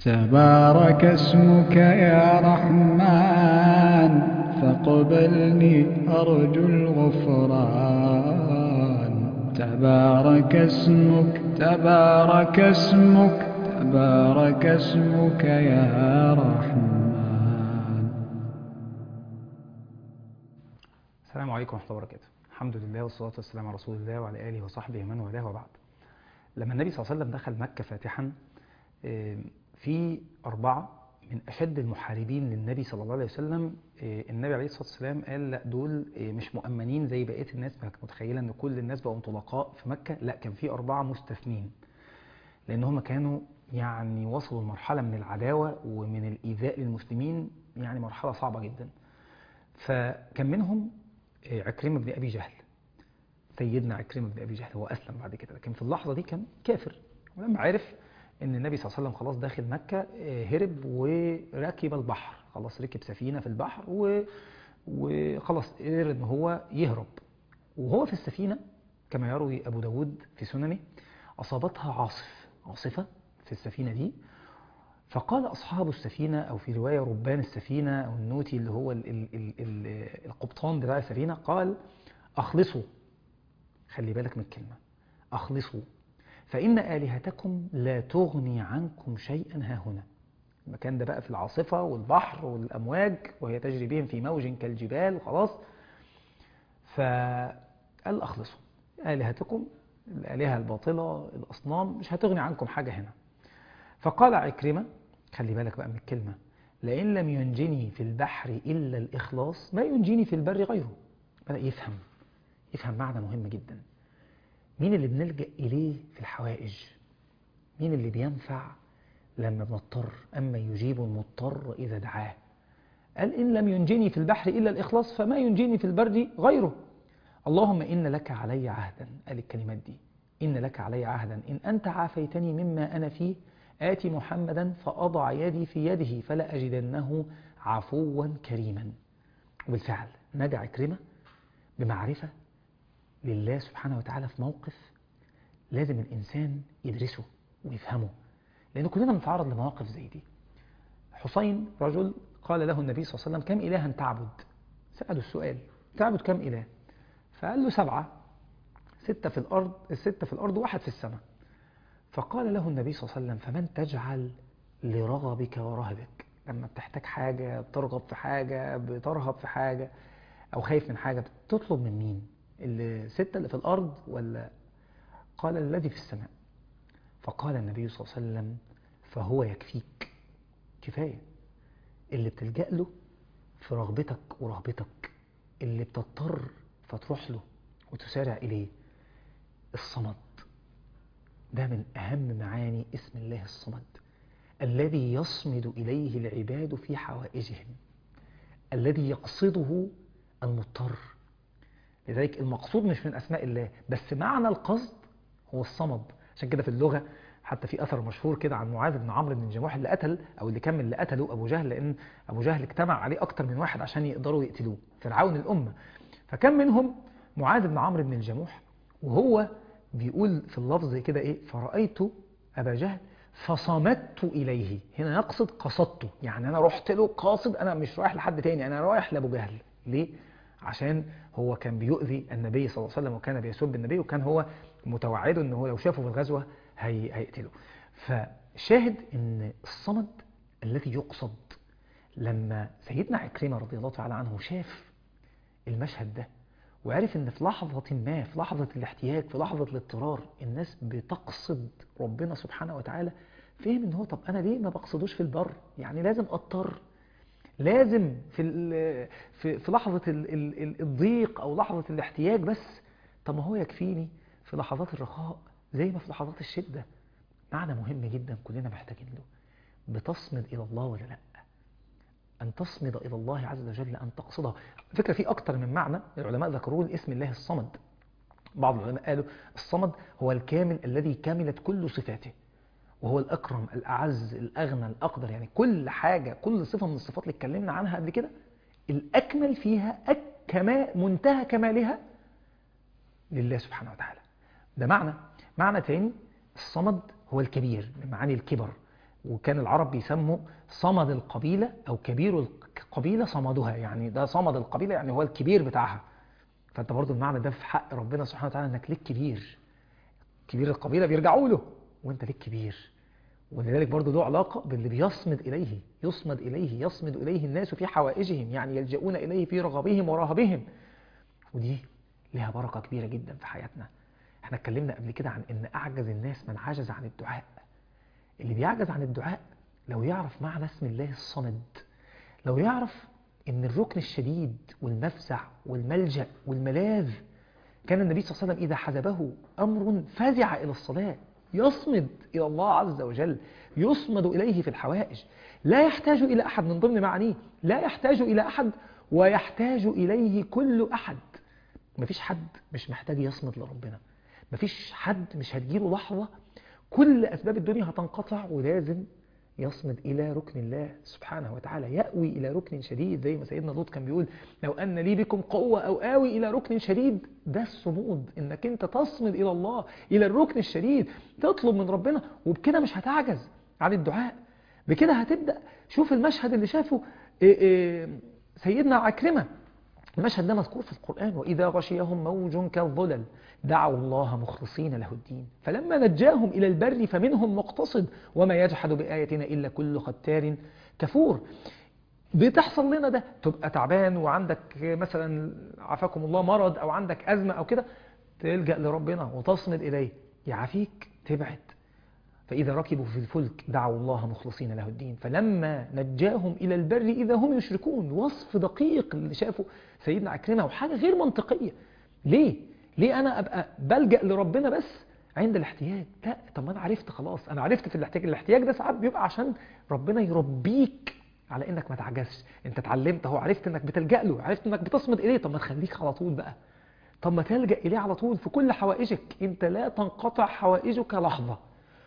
تبارك اسمك يا رحمن فاقبلني أرجو الغفران تبارك اسمك تبارك اسمك تبارك اسمك يا رحمن السلام عليكم ورحمة الله وبركاته الحمد لله والصلاة والسلام على رسول الله وعلى آله وصحبه ومن والاه وبعد لما النبي صلى الله عليه وسلم دخل مكة فاتحا آه، في أربعة من أشد المحاربين للنبي صلى الله عليه وسلم آه، النبي عليه الصلاة والسلام قال لا دول آه، مش مؤمنين زي بقية الناس ما كانت متخيلة أن كل الناس بقوا انطلقاء في مكة لا كان في أربعة مستثنين لأن هم كانوا يعني وصلوا لمرحلة من العداوة ومن الإيذاء للمسلمين يعني مرحلة صعبة جدا فكان منهم آه، عكرمة بن أبي جهل سيدنا عكرمة بن أبي جهل هو أسلم بعد كده لكن في اللحظة دي كان كافر ولما عرف ان النبي صلى الله عليه وسلم خلاص داخل مكة آه، هرب وركب البحر خلاص ركب سفينة في البحر و... وخلاص قدر ان هو يهرب وهو في السفينة كما يروي أبو داود في سننه أصابتها عاصف عاصفة في السفينة دي فقال أصحاب السفينة أو في رواية ربان السفينة أو النوتي اللي هو ال ال ال ال القبطان بتاع السفينة قال أخلصوا خلي بالك من الكلمة أخلصوا فإن آلهتكم لا تغني عنكم شيئا ها هنا المكان ده بقى في العاصفة والبحر والأمواج وهي تجري بهم في موج كالجبال وخلاص فقال أخلصوا آلهتكم الآلهة الباطلة الأصنام مش هتغني عنكم حاجة هنا فقال عكرمة خلي بالك بقى من الكلمة لئن لم ينجني في البحر إلا الإخلاص ما ينجيني في البر غيره بدأ يفهم يفهم معنى مهم جدا مين اللي بنلجأ إليه في الحوائج مين اللي بينفع لما بنضطر أما يجيب المضطر إذا دعاه قال إن لم ينجني في البحر إلا الإخلاص فما ينجيني في البر غيره اللهم إن لك علي عهدا قال الكلمات دي إن لك علي عهدا إن أنت عافيتني مما أنا فيه آتي محمدا فأضع يدي في يده فلا أجدنه عفوا كريما وبالفعل نجا عكرمة بمعرفة لله سبحانه وتعالى في موقف لازم الإنسان يدرسه ويفهمه لأن كلنا بنتعرض لمواقف زي دي حسين رجل قال له النبي صلى الله عليه وسلم كم إلها تعبد سأله السؤال تعبد كم إله فقال له سبعة ستة في الأرض الستة في الأرض واحد في السماء فقال له النبي صلى الله عليه وسلم فمن تجعل لرغبك ورهبك لما بتحتاج حاجة بترغب في حاجة بترهب في حاجة أو خايف من حاجة بتطلب من مين الستة اللي في الأرض ولا قال الذي في السماء فقال النبي صلى الله عليه وسلم فهو يكفيك كفاية اللي بتلجأ له في رغبتك ورهبتك اللي بتضطر فتروح له وتسارع إليه الصمد ده من أهم معاني اسم الله الصمد الذي يصمد إليه العباد في حوائجهم الذي يقصده المضطر لذلك المقصود مش من أسماء الله بس معنى القصد هو الصمد عشان كده في اللغة حتى في أثر مشهور كده عن معاذ بن عمرو بن الجموح اللي قتل أو اللي كمل اللي قتله أبو جهل لأن أبو جهل اجتمع عليه أكتر من واحد عشان يقدروا يقتلوه فرعون الأمة فكان منهم معاذ بن عمرو بن الجموح وهو بيقول في اللفظ كده إيه فرأيت أبا جهل فصمدت إليه هنا يقصد قصدته يعني أنا رحت له قاصد أنا مش رايح لحد تاني أنا رايح لأبو جهل ليه؟ عشان هو كان بيؤذي النبي صلى الله عليه وسلم وكان بيسب النبي وكان هو متوعده ان هو لو شافه في الغزوة هي... هيقتله فشاهد ان الصمد الذي يقصد لما سيدنا عكرمة رضي الله تعالى عنه شاف المشهد ده وعرف ان في لحظة ما في لحظة الاحتياج في لحظة الاضطرار الناس بتقصد ربنا سبحانه وتعالى فهم ان هو طب انا ليه ما بقصدوش في البر يعني لازم اضطر لازم في ال- في في لحظة ال- ال- ال- الضيق أو لحظة الاحتياج بس طب ما هو يكفيني في لحظات الرخاء زي ما في لحظات الشدة معنى مهم جدا كلنا محتاجين له بتصمد إلى الله ولا لا أن تصمد إلى الله عز وجل أن تقصده فكرة في أكتر من معنى العلماء ذكروا لاسم الله الصمد بعض العلماء قالوا الصمد هو الكامل الذي كملت كل صفاته وهو الأكرم الأعز الأغنى الأقدر يعني كل حاجة كل صفة من الصفات اللي اتكلمنا عنها قبل كده الأكمل فيها أك كما منتهى كمالها لله سبحانه وتعالى ده معنى معنى تاني الصمد هو الكبير من معاني الكبر وكان العرب بيسموا صمد القبيلة أو كبير القبيلة صمدها يعني ده صمد القبيلة يعني هو الكبير بتاعها فأنت برضو المعنى ده في حق ربنا سبحانه وتعالى أنك ليك كبير كبير القبيلة بيرجعوا له وأنت ليك كبير ولذلك برضو له علاقة باللي بيصمد إليه يصمد إليه يصمد إليه الناس في حوائجهم يعني يلجؤون إليه في رغبهم ورهبهم ودي لها بركة كبيرة جدا في حياتنا احنا اتكلمنا قبل كده عن ان اعجز الناس من عجز عن الدعاء اللي بيعجز عن الدعاء لو يعرف معنى اسم الله الصمد لو يعرف ان الركن الشديد والمفزع والملجأ والملاذ كان النبي صلى الله عليه وسلم إذا حزبه أمر فزع إلى الصلاة يصمد إلى الله عز وجل يصمد إليه في الحوائج لا يحتاج إلى أحد من ضمن معانيه لا يحتاج إلى أحد ويحتاج إليه كل أحد مفيش حد مش محتاج يصمد لربنا مفيش حد مش هتجيله لحظة كل أسباب الدنيا هتنقطع ولازم يصمد إلى ركن الله سبحانه وتعالى يأوي إلى ركن شديد زي ما سيدنا لوط كان بيقول لو أن لي بكم قوة أو آوي إلى ركن شديد ده الصمود إنك أنت تصمد إلى الله إلى الركن الشديد تطلب من ربنا وبكده مش هتعجز عن الدعاء بكده هتبدأ شوف المشهد اللي شافه إيه إيه سيدنا عكرمة المشهد ده مذكور في القرآن وإذا غشيهم موج كالظلل دعوا الله مخلصين له الدين فلما نجاهم إلى البر فمنهم مقتصد وما يجحد بآياتنا إلا كل ختار كفور بتحصل لنا ده تبقى تعبان وعندك مثلا عافاكم الله مرض أو عندك أزمة أو كده تلجأ لربنا وتصمد إليه يعافيك تبعد فإذا ركبوا في الفلك دعوا الله مخلصين له الدين فلما نجاهم إلى البر إذا هم يشركون وصف دقيق اللي شافه سيدنا عكرمة وحاجة غير منطقية ليه؟ ليه أنا أبقى بلجأ لربنا بس عند الاحتياج لا طب ما أنا عرفت خلاص أنا عرفت في الاحتياج الاحتياج ده ساعات بيبقى عشان ربنا يربيك على انك ما تعجزش انت اتعلمت اهو عرفت انك بتلجأ له عرفت انك بتصمد اليه طب ما تخليك على طول بقى طب ما تلجأ اليه على طول في كل حوائجك انت لا تنقطع حوائجك لحظة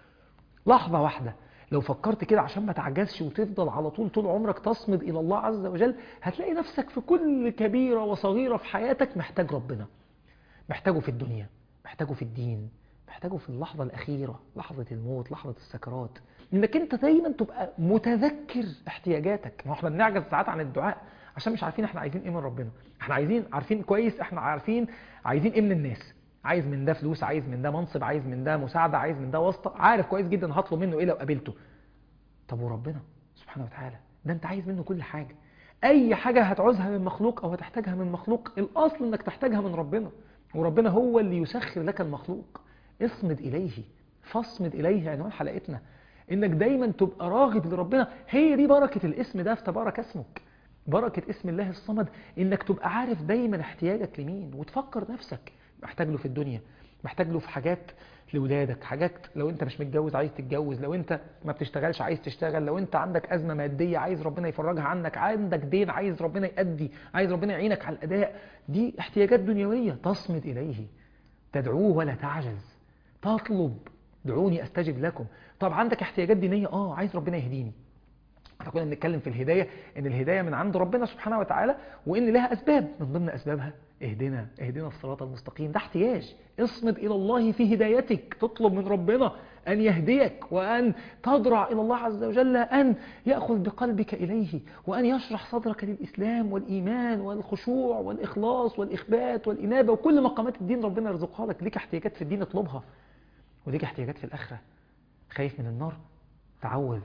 لحظة واحدة لو فكرت كده عشان ما تعجزش وتفضل على طول طول عمرك تصمد إلى الله عز وجل هتلاقي نفسك في كل كبيرة وصغيرة في حياتك محتاج ربنا محتاجه في الدنيا محتاجه في الدين محتاجه في اللحظة الأخيرة لحظة الموت لحظة السكرات إنك أنت دايما تبقى متذكر احتياجاتك ما احنا بنعجز ساعات عن الدعاء عشان مش عارفين احنا عايزين ايه من ربنا احنا عايزين عارفين كويس احنا عارفين عايزين ايه من الناس عايز من ده فلوس عايز من ده منصب عايز من ده مساعدة عايز من ده واسطة عارف كويس جدا هطلب منه ايه لو قابلته طب وربنا سبحانه وتعالى ده انت عايز منه كل حاجة اي حاجة هتعوزها من مخلوق او هتحتاجها من مخلوق الاصل انك تحتاجها من ربنا وربنا هو اللي يسخر لك المخلوق اصمد اليه فاصمد اليه عنوان حلقتنا انك دايما تبقى راغب لربنا هي دي بركة الاسم ده في تبارك اسمك بركة اسم الله الصمد انك تبقى عارف دايما احتياجك لمين وتفكر نفسك محتاج له في الدنيا محتاج له في حاجات لولادك حاجات لو انت مش متجوز عايز تتجوز لو انت ما بتشتغلش عايز تشتغل لو انت عندك أزمة مادية عايز ربنا يفرجها عنك عندك دين عايز ربنا يأدي عايز ربنا يعينك على الأداء دي احتياجات دنيوية تصمد إليه تدعوه ولا تعجز تطلب دعوني أستجب لكم طب عندك احتياجات دينية اه عايز ربنا يهديني احنا كنا بنتكلم في الهداية ان الهداية من عند ربنا سبحانه وتعالى وان لها اسباب من ضمن اسبابها اهدنا اهدنا الصراط المستقيم ده احتياج اصمد الى الله في هدايتك تطلب من ربنا ان يهديك وان تضرع الى الله عز وجل ان ياخذ بقلبك اليه وان يشرح صدرك للاسلام والايمان والخشوع والاخلاص والاخبات والانابه وكل مقامات الدين ربنا يرزقها لك ليك احتياجات في الدين اطلبها وليك احتياجات في الاخره خايف من النار تعوذ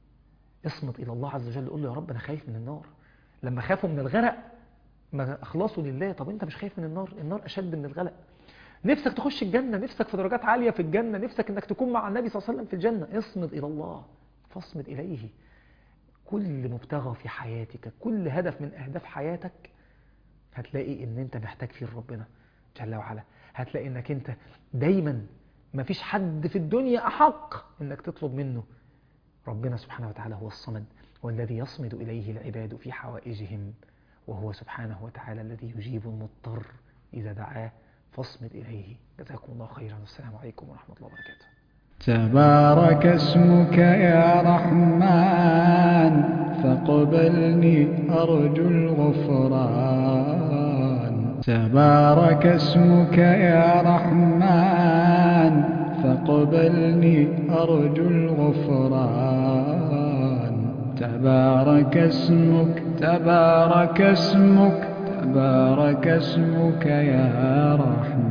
اصمت إلى الله عز وجل قول له يا رب أنا خايف من النار لما خافوا من الغرق ما أخلصوا لله طب أنت مش خايف من النار النار أشد من الغرق نفسك تخش الجنة نفسك في درجات عالية في الجنة نفسك أنك تكون مع النبي صلى الله عليه وسلم في الجنة اصمد إلى الله فاصمد إليه كل مبتغى في حياتك كل هدف من أهداف حياتك هتلاقي ان انت محتاج فيه ربنا جل وعلا هتلاقي انك انت دايما ما فيش حد في الدنيا أحق انك تطلب منه ربنا سبحانه وتعالى هو الصمد والذي يصمد إليه العباد في حوائجهم وهو سبحانه وتعالى الذي يجيب المضطر إذا دعاه فاصمد إليه جزاكم الله خيرا والسلام عليكم ورحمة الله وبركاته تبارك اسمك يا رحمن فاقبلني أرجو الغفران تبارك اسمك يا رحمن فاقبلني أرجو الغفران تبارك اسمك تبارك اسمك تبارك اسمك يا رحمن